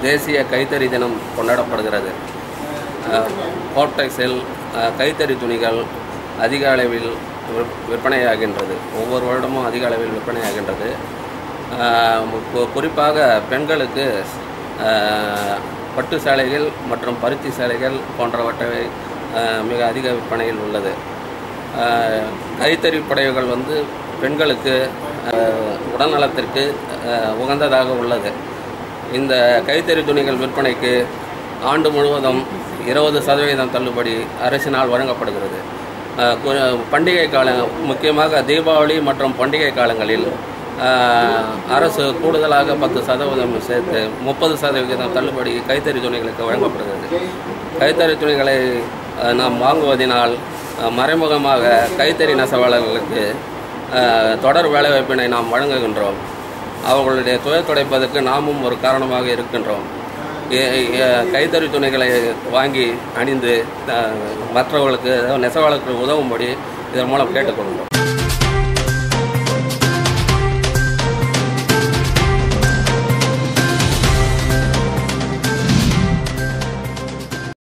தேசிய கைத்தறி தினம் கொண்டாடப்படுகிறது கோட்டெக்ஸில் கைத்தறி துணிகள் அதிக அளவில் விற்- விற்பனையாகின்றது ஒவ்வொரு வருடமும் அதிக அளவில் விற்பனையாகின்றது அஹ், கு- குறிப்பாக பெண்களுக்கு அஹ், பட்டு சேலைகள் மற்றும் பருத்தி சேலைகள் போன்றவற்றை அஹ், மிக அதிக விற்பனையில் உள்ளது அஹ், கைத்தறி புடவைகள் வந்து பெண்களுக்கு அஹ், உடல்நலத்திற்கு அஹ், உகந்ததாக உள்ளது இந்த கைத்தறி துணிகள் விற்பனைக்கு ஆண்டு முழுவதும் இருபது சதவீதம் தள்ளுபடி அரசினால் வழங்கப்படுகிறது அஹ், கு- பண்டிகை கால முக்கியமாக தீபாவளி மற்றும் பண்டிகை காலங்களில் அஹ், அரசு கூடுதலாக பத்து சதவீதம் சேர்த்து முப்பது சதவிகிதம் தள்ளுபடி கைத்தறி துணிகளுக்கு வழங்கப்படுகிறது கைத்தறி துணிகளை அஹ், நாம் வாங்குவதினால் அஹ், மறைமுகமாக கைத்தறி நெசவாளர்களுக்கு அஹ், தொடர் வேலைவாய்ப்பினை நாம் வழங்குகின்றோம் அவர்களுடைய துயர் துடைப்பதற்கு நாமும் ஒரு காரணமாக இருக்கின்றோம் எ- எ- கைத்தறி துணிகளை வாங்கி அணிந்து அஹ், மற்றவர்களுக்கு அதாவது நெசவாளர்களுக்கு உதவும்படி இதன் மூலம் கேட்டுக்கொள்கிறோம்